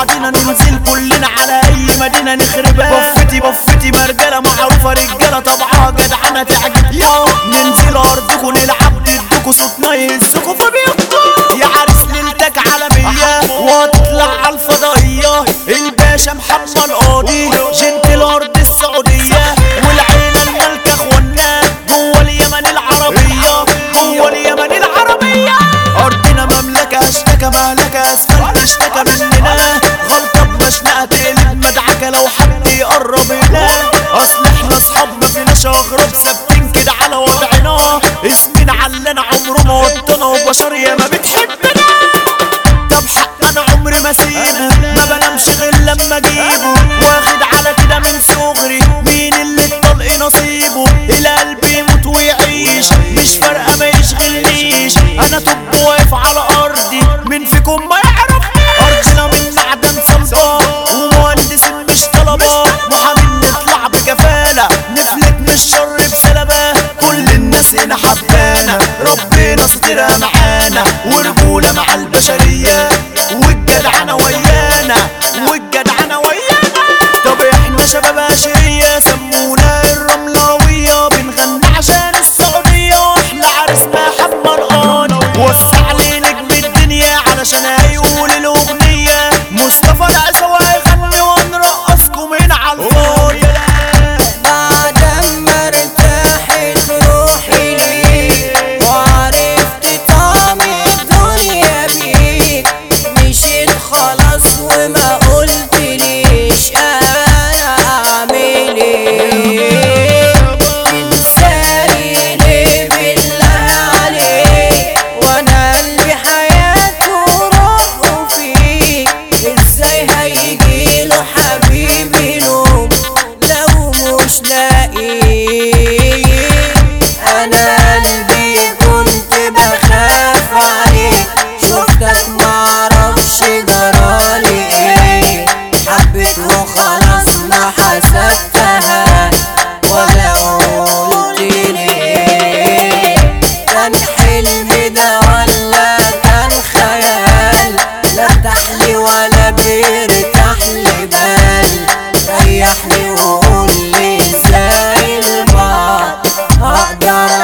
بعضنا ننزل كلنا على اي مدينة نخربها بفتي بفتي مرجلة معروفة رجالة طبعها جدعنة تعجبها ننزل ارضكم نلعب ضدكم صوتنا يهزكم في بيوتكم يا عريس ليلتك عالمية واطلع على الفضائية الباشا محمد قاضي جنت الارض السعودية والعيلة الملكة اخوانا جوه اليمن العربية جوه اليمن العربية ارضنا مملكة اشتكى مهلكة اسفلت اشتكى مننا غلطة بمشنقة تقلب مدعكة لو حد يقرب هنا اصل احنا اصحاب ما فيناش اغرب ثابتين كده على وضعنا اسمنا علنا عمره ما وطنا وبشر يا ما بتحبنا طب حق انا عمري ما اسيبه ما بنامش غير لما اجيبه واخد على كده من صغري مين اللي الطلق نصيبه القلب يموت ويعيش مش فارقه ما يشغلنيش انا طب واقف على ارضي مين فيكم ما يعرف ارضنا من معدن صلبه ومهندس مش طلبه محامي نطلع بكفاله نفلت من الشر بسلبه كل الناس هنا حبانا ربنا سترها معانا ورجولة مع البشرية والجدعنة ويانا والجدعنة ويانا طب احنا شباب عشرية سمونا الرملاوية بنغني عشان السعودية واحنا عرسنا حمر قان وسع لي نجم الدنيا علشان هيقول الأغنية مصطفى العسوى هيغني ونرقصكم هنا على الفاضي بعد ما ارتاحت روحي ليك وعرفت طعم الدنيا بيك مشيت خلاص وما قلتليش انا اعمل ايه تنساني ليه بالله عليك وانا قلبي حياته روحه فيك ازاي هيجيله حبيبي نوم لو مش لاقيه انا قلبي كنت بخاف عليك شفتك معرفش جرالي ايه حبيت وخلاص ما حسبتها ولا قلت ليه كان حلم ده ولا كان خيال لا ارتاح لي ولا بيرتاح لي بال ريحني وقول لي ازاي البعض اقدر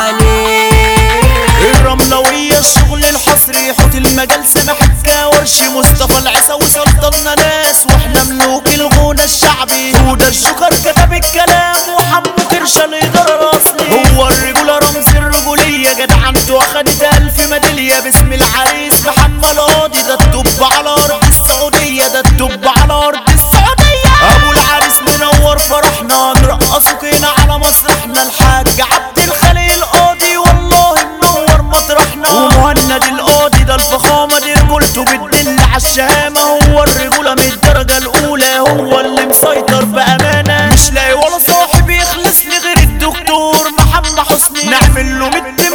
عليه الرملوية الشغل الحصري حوت المجال سامح الكاورش مصطفى العيساوي سلطنا ناس واحنا ملوك الغنى الشعبي هدى الجوكر كتب الكلام وحمو كرشة الإدارة الأصلي هو الرجولة رمز الرجولية جدعنته أخدت ألف ميدالية باسم العريس محمد قاضي ده الطب على أرض السعودية ده الطب على أرض السعودية أبو العريس منور فرحنا نرقصك هنا على مسرحنا الحاج عبد الخليل القاضي والله منور مطرحنا ومهند القاضي ده الفخامة دي رجولته بتدل عالشهامة هو الرجولة من الدرجة الأولى هو اللي مسيطر بأمانة مش لاقي ولا صاحب يخلص لي غير الدكتور محمد حسني نعمل له مد